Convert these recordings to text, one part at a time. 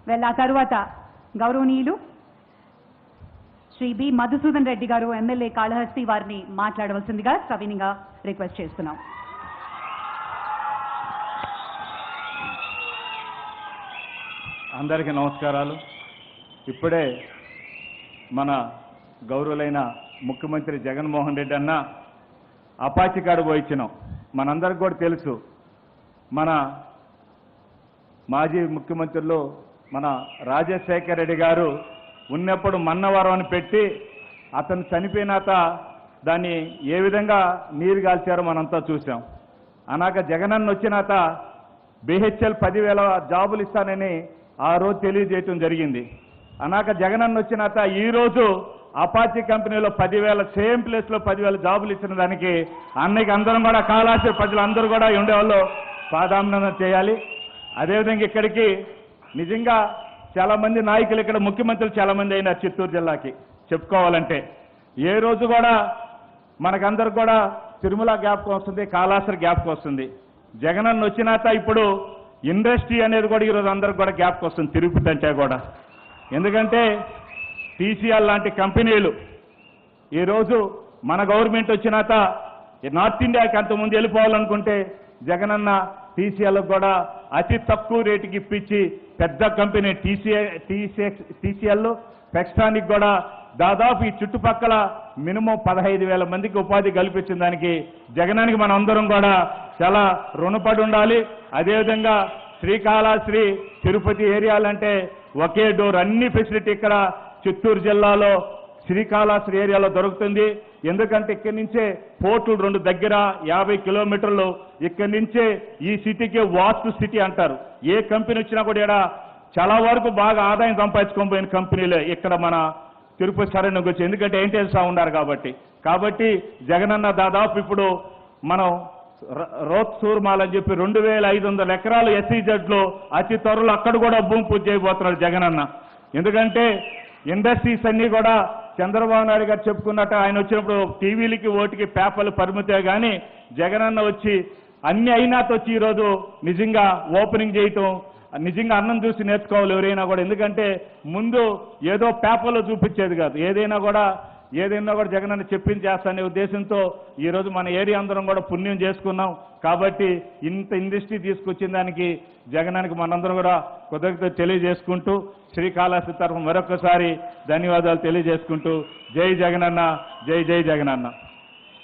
వెళ్ళ ఆ తర్వాత గౌరవనీయులు శ్రీ బి మధుసూదన్ రెడ్డి గారు ఎమ్మెల్యే కాళహస్తి వారిని మాట్లాడవలసిందిగా సవినిగా రిక్వెస్ట్ చేస్తున్నాం అందరికీ నమస్కారాలు ఇప్పుడే మన గౌరవులైన ముఖ్యమంత్రి జగన్మోహన్ రెడ్డి అన్న అపాచి కాడు పోయిచ్చినాం మనందరికి కూడా తెలుసు మన మాజీ ముఖ్యమంత్రులు మన రాజశేఖర రెడ్డి గారు ఉన్నప్పుడు మన్నవరం అని పెట్టి అతను చనిపోయినాక దాన్ని ఏ విధంగా నీరు కాల్చారో మనంతా చూసాం అనాక జగనన్న వచ్చినాక బిహెచ్ఎల్ పదివేల జాబులు ఇస్తానని ఆ రోజు తెలియజేయటం జరిగింది అనాక జగనన్న వచ్చినాక ఈ రోజు అపాచీ కంపెనీలో పదివేల సేమ్ ప్లేస్లో పదివేల జాబులు ఇచ్చిన దానికి అన్నయ్యకి అందరం కూడా కాలాసి ప్రజలందరూ కూడా ఉండేవాళ్ళు పాదాభినందన చేయాలి అదేవిధంగా ఇక్కడికి నిజంగా చాలా మంది నాయకులు ఇక్కడ ముఖ్యమంత్రులు చాలా మంది అయినారు చిత్తూరు జిల్లాకి చెప్పుకోవాలంటే ఏ రోజు కూడా మనకందరికి కూడా తిరుమల జ్ఞాపకం వస్తుంది కాళాస్త్రి జ్ఞాపకం వస్తుంది జగనన్న వచ్చినాక ఇప్పుడు ఇండస్ట్రీ అనేది కూడా ఈరోజు అందరికి కూడా జ్ఞాపకం వస్తుంది తిరుపతి అంటే కూడా ఎందుకంటే టీసీఎల్ లాంటి కంపెనీలు ఈరోజు మన గవర్నమెంట్ వచ్చినాక ఈ నార్త్ ఇండియాకి అంతకుముందు వెళ్ళిపోవాలనుకుంటే జగనన్న టీసీఎల్ కూడా అతి తక్కువ రేటుకి ఇప్పించి పెద్ద కంపెనీ టీసీఏ టీసీఎక్స్ టీసీఎల్ పెక్స్టానిక్ కూడా దాదాపు ఈ చుట్టుపక్కల మినిమం పదహైదు వేల మందికి ఉపాధి కల్పించిన దానికి జగనానికి మనం అందరం కూడా చాలా రుణపడి ఉండాలి అదేవిధంగా శ్రీకాళహస్త్రి తిరుపతి ఏరియాలంటే ఒకే డోర్ అన్ని ఫెసిలిటీ ఇక్కడ చిత్తూరు జిల్లాలో శ్రీకాళహస్తి ఏరియాలో దొరుకుతుంది ఎందుకంటే ఇక్కడి నుంచే పోర్టులు రెండు దగ్గర యాభై కిలోమీటర్లు ఇక్కడి నుంచే ఈ సిటీకి వాస్తు సిటీ అంటారు ఏ కంపెనీ వచ్చినా కూడా ఇక్కడ చాలా వరకు బాగా ఆదాయం సంపాదించుకొని పోయిన కంపెనీలే ఇక్కడ మన తిరుపతి సరైనకి వచ్చి ఎందుకంటే ఏం తెలుసా ఉన్నారు కాబట్టి కాబట్టి జగనన్న దాదాపు ఇప్పుడు మనం ర- రోత్ సూర్మాల్ అని చెప్పి రెండు వేల ఐదు వందల ఎకరాలు ఎస్సీజెడ్లో అతి త్వరలో అక్కడ కూడా భూమి పూజ చేయబోతున్నాడు జగనన్న ఎందుకంటే ఇండస్ట్రీస్ అన్ని కూడా చంద్రబాబు నాయుడు గారు చెప్పుకున్నట్టు ఆయన వచ్చినప్పుడు టీవీలకి ఓటికి పేపర్లు పరిమితే కానీ జగనన్న వచ్చి అన్ని అయినాత వచ్చి ఈరోజు నిజంగా ఓపెనింగ్ చేయటం నిజంగా అన్నం చూసి నేర్చుకోవాలి ఎవరైనా కూడా ఎందుకంటే ముందు ఏదో పేపర్లో చూపించేది కాదు ఏదైనా కూడా ఏదైనా కూడా జగనన్న చెప్పింది చేస్తానే ఉద్దేశంతో ఈ రోజు మన ఏరియా అందరం కూడా పుణ్యం చేసుకున్నాం కాబట్టి ఇంత ఇండస్ట్రీ తీసుకొచ్చిన దానికి జగనానికి మనందరం కూడా కృతజ్ఞత తెలియజేసుకుంటూ శ్రీకాళహస్తి తరఫు మరొకసారి ధన్యవాదాలు తెలియజేసుకుంటూ జై జగనన్న జై జై జగనన్న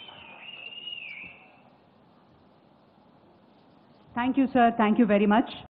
thank you sir thank you very much